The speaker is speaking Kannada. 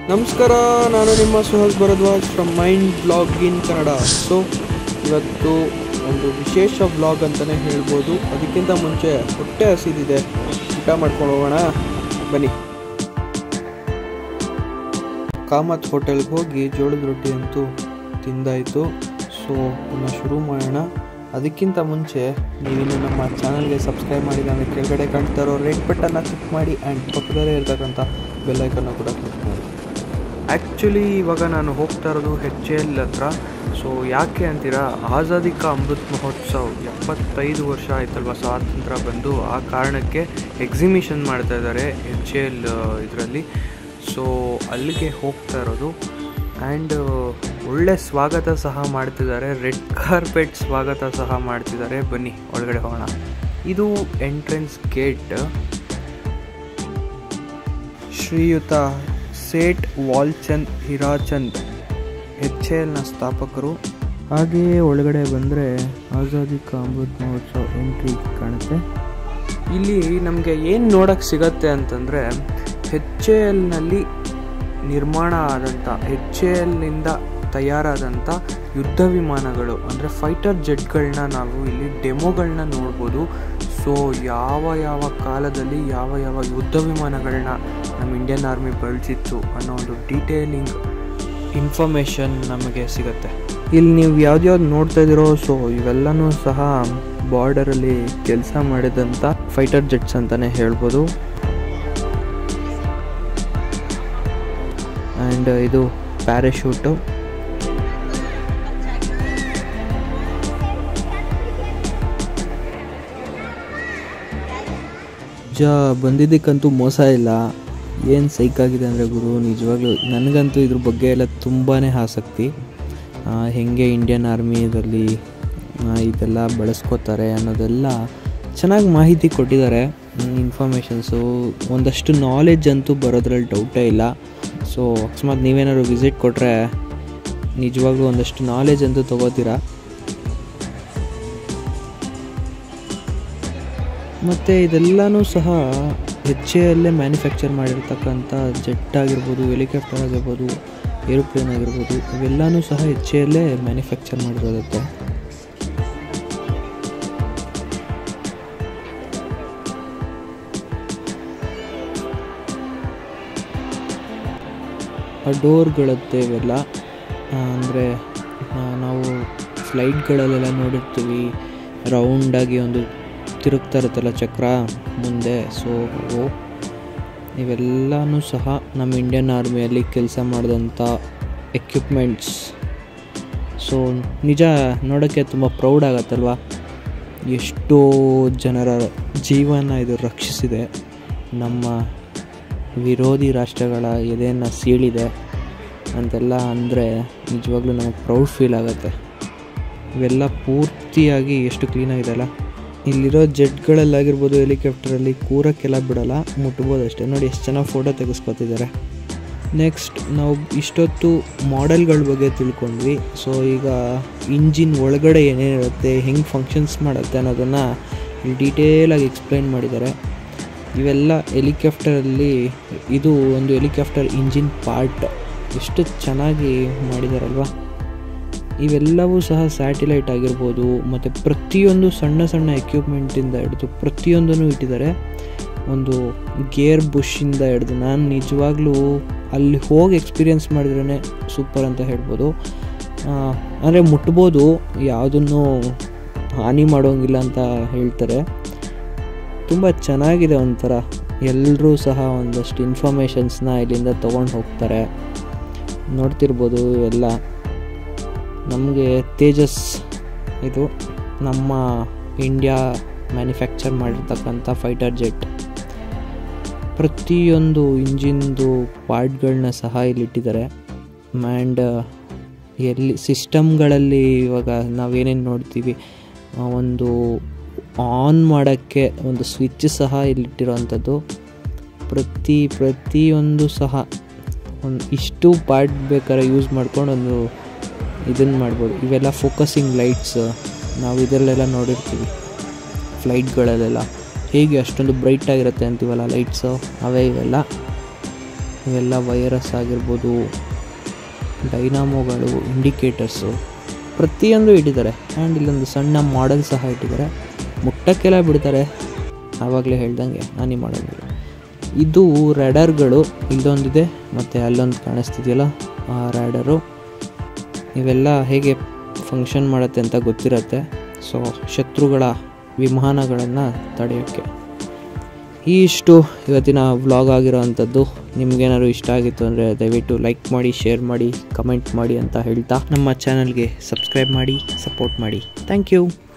ನಮಸ್ಕಾರ ನಾನು ನಿಮ್ಮ Suhas Bharadwaj from mind blog in Kannada so ಇವತ್ತು ಒಂದು ವಿಶೇಷ ಬ್ಲಾಗ್ ಅಂತಲೇ ಹೇಳ್ಬೋದು ಅದಕ್ಕಿಂತ ಮುಂಚೆ ಹೊಟ್ಟೆ ಹಸಿದಿದೆ ಊಟ ಮಾಡ್ಕೊಂಡು ಹೋಗೋಣ ಬನ್ನಿ ಕಾಮತ್ ಹೋಟೆಲ್ಗೆ ಹೋಗಿ ಜೋಳದ ರೊಟ್ಟಿ ಅಂತೂ ತಿಂದಾಯಿತು ಸೊ ಇನ್ನು ಶುರು ಮಾಡೋಣ ಅದಕ್ಕಿಂತ ಮುಂಚೆ ನೀವಿನ್ನು ನಮ್ಮ ಚಾನಲ್ಗೆ ಸಬ್ಸ್ಕ್ರೈಬ್ ಮಾಡಿದ ಅಂದರೆ ಕೆಳಗಡೆ ಕಾಣ್ತಾ ಇರೋ ರೆಡ್ ಬಟನ್ನ ಕ್ಲಿಕ್ ಮಾಡಿ ಆ್ಯಂಡ್ ಪಕ್ಕದಲ್ಲೇ ಇರ್ತಕ್ಕಂಥ ಬೆಲ್ಲೈಕನ್ನ ಕೂಡ ಕ್ಲಿಕ್ ಮಾಡಿ ಆ್ಯಕ್ಚುಲಿ ಇವಾಗ ನಾನು ಹೋಗ್ತಾ ಇರೋದು ಹೆಚ್ ಎಲ್ ಹತ್ರ ಸೊ ಯಾಕೆ ಅಂತೀರಾ ಆಜಾದಿ ಕಾ ಅಮೃತ್ ಮಹೋತ್ಸವ್ ಎಪ್ಪತ್ತೈದು ವರ್ಷ ಆಯ್ತಲ್ವ ಸ್ವಾತಂತ್ರ್ಯ ಬಂದು ಆ ಕಾರಣಕ್ಕೆ ಎಕ್ಸಿಬಿಷನ್ ಮಾಡ್ತಾ ಇದ್ದಾರೆ ಹೆಚ್ ಎಲ್ ಇದರಲ್ಲಿ ಸೊ ಅಲ್ಲಿಗೆ ಹೋಗ್ತಾ ಇರೋದು ಆ್ಯಂಡ್ ಒಳ್ಳೆ ಸ್ವಾಗತ ಸಹ ಮಾಡ್ತಿದ್ದಾರೆ ರೆಡ್ ಕಾರ್ಪೆಟ್ ಸ್ವಾಗತ ಸಹ ಮಾಡ್ತಿದ್ದಾರೆ ಬನ್ನಿ ಒಳಗಡೆ ಹೋಗೋಣ ಇದು ಎಂಟ್ರೆನ್ಸ್ ಗೇಟ್ ಶ್ರೀಯುತ ಸೇಠ್ ವಾಲ್ಚಂದ್ ಹಿರಾಚಂದ್ ಎಚ್ ಎಲ್ನ ಸ್ಥಾಪಕರು ಹಾಗೆಯೇ ಒಳಗಡೆ ಬಂದರೆ ಆಜಾದಿ ಕಾ ಅಮೃತ್ ಮಹೋತ್ಸವ್ ಎಂಟ್ರಿ ಕಾಣುತ್ತೆ ಇಲ್ಲಿ ನಮಗೆ ಏನು ನೋಡೋಕ್ಕೆ ಸಿಗತ್ತೆ ಅಂತಂದರೆ ಹೆಚ್ ಎ ಎಲ್ನಲ್ಲಿ ನಿರ್ಮಾಣ ಆದಂಥ ಹೆಚ್ ಎ ಎಲ್ನಿಂದ ತಯಾರಾದಂಥ ಯುದ್ಧ ವಿಮಾನಗಳು ಅಂದರೆ ಫೈಟರ್ ಜೆಟ್ಗಳನ್ನ ನಾವು ಇಲ್ಲಿ ಡೆಮೋಗಳನ್ನ ನೋಡ್ಬೋದು ಸೊ ಯಾವ ಯಾವ ಕಾಲದಲ್ಲಿ ಯಾವ ಯಾವ ಯುದ್ಧ ವಿಮಾನಗಳನ್ನ ನಮ್ಮ ಇಂಡಿಯನ್ ಆರ್ಮಿ ಬಳಸಿತ್ತು ಅನ್ನೋ ಒಂದು ಡೀಟೇಲಿಂಗ್ ಇನ್ಫಾರ್ಮೇಷನ್ ನಮಗೆ ಸಿಗುತ್ತೆ ಇಲ್ಲಿ ನೀವು ಯಾವ್ದ್ಯಾವ್ದು ನೋಡ್ತಾ ಇದ್ದೀರೋ ಸೊ ಇವೆಲ್ಲನೂ ಸಹ ಬಾರ್ಡರಲ್ಲಿ ಕೆಲಸ ಮಾಡಿದಂಥ ಫೈಟರ್ ಜೆಟ್ಸ್ ಅಂತಲೇ ಹೇಳ್ಬೋದು ಆ್ಯಂಡ್ ಇದು ಪ್ಯಾರಾಶೂಟು ನಿಜ ಬಂದಿದ್ದಕ್ಕಂತೂ ಮೋಸ ಇಲ್ಲ ಏನು ಸೈಕಾಗಿದೆ ಅಂದರೆ ಗುರು ನಿಜವಾಗ್ಲೂ ನನಗಂತೂ ಇದ್ರ ಬಗ್ಗೆ ಎಲ್ಲ ತುಂಬಾ ಆಸಕ್ತಿ ಆ, ಹೆಂಗೆ ಇಂಡಿಯನ್ ಆರ್ಮಿದಲ್ಲಿ ಇದೆಲ್ಲ ಬಳಸ್ಕೋತಾರೆ ಅನ್ನೋದೆಲ್ಲ ಚೆನ್ನಾಗಿ ಮಾಹಿತಿ ಕೊಟ್ಟಿದ್ದಾರೆ ಇನ್ಫಾರ್ಮೇಷನ್ಸು ಒಂದಷ್ಟು ನಾಲೆಡ್ಜ್ ಅಂತೂ ಬರೋದ್ರಲ್ಲಿ ಡೌಟೇ ಇಲ್ಲ ಸೊ ಅಕಸ್ಮಾತ್ ನೀವೇನಾದ್ರು ವಿಸಿಟ್ ಕೊಟ್ಟರೆ ನಿಜವಾಗ್ಲೂ ಒಂದಷ್ಟು ನಾಲೆಜ್ ಅಂತೂ ತೊಗೋತೀರಾ ಮತ್ತು ಇದೆಲ್ಲನೂ ಸಹ ಹೆಚ್ ಎಲ್ಲೇ ಮ್ಯಾನುಫ್ಯಾಕ್ಚರ್ ಮಾಡಿರ್ತಕ್ಕಂಥ ಜೆಟ್ ಆಗಿರ್ಬೋದು ಹೆಲಿಕಾಪ್ಟರ್ ಆಗಿರ್ಬೋದು ಏರೋಪ್ಲೇನ್ ಆಗಿರ್ಬೋದು ಇವೆಲ್ಲನೂ ಸಹ ಹೆಚ್ ಎಲ್ಲೇ ಮ್ಯಾನುಫ್ಯಾಕ್ಚರ್ ಮಾಡಿರೋದತ್ತೆ ಆ ಡೋರ್ಗಳತ್ತೆ ಇವೆಲ್ಲ ಅಂದರೆ ನಾವು ಫ್ಲೈಟ್ಗಳಲ್ಲೆಲ್ಲ ನೋಡಿರ್ತೀವಿ ರೌಂಡಾಗಿ ಒಂದು ತಿರುಗ್ತಾ ಇರುತ್ತಲ್ಲ ಚಕ್ರ ಮುಂದೆ ಸೊ ಅವು ಇವೆಲ್ಲನೂ ಸಹ ನಮ್ಮ ಇಂಡಿಯನ್ ಆರ್ಮಿಯಲ್ಲಿ ಕೆಲಸ ಮಾಡಿದಂಥ ಎಕ್ವಿಪ್ಮೆಂಟ್ಸ್ ಸೊ ನಿಜ ನೋಡೋಕ್ಕೆ ತುಂಬ ಪ್ರೌಡ್ ಆಗತ್ತಲ್ವ ಎಷ್ಟೋ ಜನರ ಜೀವನ ಇದು ರಕ್ಷಿಸಿದೆ ನಮ್ಮ ವಿರೋಧಿ ರಾಷ್ಟ್ರಗಳ ಎದೆಯನ್ನು ಸೀಳಿದೆ ಅಂತೆಲ್ಲ ಅಂದರೆ ನಿಜವಾಗ್ಲೂ ನಮಗೆ ಪ್ರೌಡ್ ಫೀಲ್ ಆಗುತ್ತೆ ಇವೆಲ್ಲ ಪೂರ್ತಿಯಾಗಿ ಎಷ್ಟು ಕ್ಲೀನಾಗಿದೆಯಲ್ಲ ಇಲ್ಲಿರೋ ಜೆಟ್ಗಳಲ್ಲಾಗಿರ್ಬೋದು ಹೆಲಿಕಾಪ್ಟರಲ್ಲಿ ಕೂರಕ್ಕೆಲ್ಲ ಬಿಡಲ್ಲ ಮುಟ್ಬೋದು ಅಷ್ಟೇ ನೋಡಿ ಎಷ್ಟು ಚೆನ್ನಾಗಿ ಫೋಟೋ ತೆಗೆಸ್ಕೊತಿದ್ದಾರೆ ನೆಕ್ಸ್ಟ್ ನಾವು ಇಷ್ಟೊತ್ತು ಮಾಡೆಲ್ಗಳ ಬಗ್ಗೆ ತಿಳ್ಕೊಂಡ್ವಿ ಸೊ ಈಗ ಇಂಜಿನ್ ಒಳಗಡೆ ಏನೇನಿರುತ್ತೆ ಹೆಂಗೆ ಫಂಕ್ಷನ್ಸ್ ಮಾಡುತ್ತೆ ಅನ್ನೋದನ್ನು ಡೀಟೇಲಾಗಿ ಎಕ್ಸ್ಪ್ಲೈನ್ ಮಾಡಿದ್ದಾರೆ ಇವೆಲ್ಲ ಹೆಲಿಕಾಪ್ಟರಲ್ಲಿ ಇದು ಒಂದು ಹೆಲಿಕಾಪ್ಟರ್ ಇಂಜಿನ್ ಪಾರ್ಟ್ ಎಷ್ಟು ಚೆನ್ನಾಗಿ ಮಾಡಿದಾರಲ್ವಾ ಇವೆಲ್ಲವೂ ಸಹ ಸ್ಯಾಟಿಲೈಟ್ ಆಗಿರ್ಬೋದು ಮತ್ತು ಪ್ರತಿಯೊಂದು ಸಣ್ಣ ಸಣ್ಣ ಎಕ್ವಿಪ್ಮೆಂಟಿಂದ ಹಿಡಿದು ಪ್ರತಿಯೊಂದನ್ನು ಇಟ್ಟಿದ್ದಾರೆ ಒಂದು ಗೇರ್ ಬುಷಿಂದ ಹಿಡಿದು ನಾನು ನಿಜವಾಗ್ಲೂ ಅಲ್ಲಿ ಹೋಗಿ ಎಕ್ಸ್ಪೀರಿಯೆನ್ಸ್ ಮಾಡಿದ್ರೇ ಸೂಪರ್ ಅಂತ ಹೇಳ್ಬೋದು ಅಂದರೆ ಮುಟ್ಬೋದು ಯಾವುದನ್ನು ಹಾನಿ ಮಾಡೋಂಗಿಲ್ಲ ಅಂತ ಹೇಳ್ತಾರೆ ತುಂಬ ಚೆನ್ನಾಗಿದೆ ಒಂಥರ ಎಲ್ಲರೂ ಸಹ ಒಂದಷ್ಟು ಇನ್ಫಾರ್ಮೇಷನ್ಸ್ನ ಇಲ್ಲಿಂದ ತೊಗೊಂಡು ಹೋಗ್ತಾರೆ ನೋಡ್ತಿರ್ಬೋದು ಎಲ್ಲ ನಮಗೆ ತೇಜಸ್ ಇದು ನಮ್ಮ ಇಂಡಿಯಾ ಮ್ಯಾನುಫ್ಯಾಕ್ಚರ್ ಮಾಡಿರ್ತಕ್ಕಂಥ ಫೈಟರ್ ಜೆಟ್ ಪ್ರತಿಯೊಂದು ಇಂಜಿನ್ದು ಪಾರ್ಟ್ಗಳನ್ನ ಸಹ ಇಲ್ಲಿಟ್ಟಿದ್ದಾರೆ ಆ್ಯಂಡ್ ಎಲ್ಲಿ ಸಿಸ್ಟಮ್ಗಳಲ್ಲಿ ಇವಾಗ ನಾವೇನೇನು ನೋಡ್ತೀವಿ ಆ, ಒಂದು ಆನ್ ಮಾಡೋಕ್ಕೆ ಒಂದು ಸ್ವಿಚ್ ಸಹ ಇಲ್ಲಿಟ್ಟಿರೋವಂಥದ್ದು ಪ್ರತಿ ಪ್ರತಿಯೊಂದು ಸಹ ಒಂದು ಇಷ್ಟು ಪಾರ್ಟ್ ಬೇಕಾದ್ರೆ ಯೂಸ್ ಮಾಡ್ಕೊಂಡು ಒಂದು ಇದನ್ನು ಮಾಡ್ಬೋದು ಇವೆಲ್ಲ ಫೋಕಸಿಂಗ್ ಲೈಟ್ಸ್ ನಾವು ಇದರಲ್ಲೆಲ್ಲ ನೋಡಿರ್ತೀವಿ ಫ್ಲೈಟ್ಗಳಲ್ಲೆಲ್ಲ ಹೇಗೆ ಅಷ್ಟೊಂದು ಬ್ರೈಟ್ ಆಗಿರುತ್ತೆ ಅಂತೀವಲ್ಲ ಲೈಟ್ಸು ಅವೇ ಇವೆಲ್ಲ ಇವೆಲ್ಲ ವೈರಸ್ ಆಗಿರ್ಬೋದು ಡೈನಾಮೋಗಳು ಇಂಡಿಕೇಟರ್ಸು ಪ್ರತಿಯೊಂದು ಇಟ್ಟಿದ್ದಾರೆ ಆ್ಯಂಡ್ ಇಲ್ಲೊಂದು ಸಣ್ಣ ಮಾಡೆಲ್ ಸಹ ಇಟ್ಟಿದ್ದಾರೆ ಮುಟ್ಟಕ್ಕೆಲ್ಲ ಬಿಡ್ತಾರೆ ಆವಾಗಲೇ ಹೇಳ್ದಂಗೆ ಹಾನಿ ಮಾಡೋಂಗಿಲ್ಲ ಇದು ರ್ಯಾಡರ್ಗಳು ಇಲ್ಲೊಂದಿದೆ ಮತ್ತು ಅಲ್ಲೊಂದು ಕಾಣಿಸ್ತಿದೆಯಲ್ಲ ಆ ರ್ಯಾಡರು ಇವೆಲ್ಲ ಹೇಗೆ ಫಂಕ್ಷನ್ ಮಾಡುತ್ತೆ ಅಂತ ಗೊತ್ತಿರತ್ತೆ ಸೊ ಶತ್ರುಗಳ ವಿಮಾನಗಳನ್ನು ತಡೆಯೋಕ್ಕೆ ಈ ಇಷ್ಟು ಇವತ್ತಿನ ವ್ಲಾಗ್ ಆಗಿರೋ ಅಂಥದ್ದು ನಿಮ್ಗೇನಾದ್ರು ಇಷ್ಟ ಆಗಿತ್ತು ಅಂದರೆ ದಯವಿಟ್ಟು ಲೈಕ್ ಮಾಡಿ ಶೇರ್ ಮಾಡಿ ಕಮೆಂಟ್ ಮಾಡಿ ಅಂತ ಹೇಳ್ತಾ ನಮ್ಮ ಚಾನಲ್ಗೆ ಸಬ್ಸ್ಕ್ರೈಬ್ ಮಾಡಿ ಸಪೋರ್ಟ್ ಮಾಡಿ ಥ್ಯಾಂಕ್ ಯು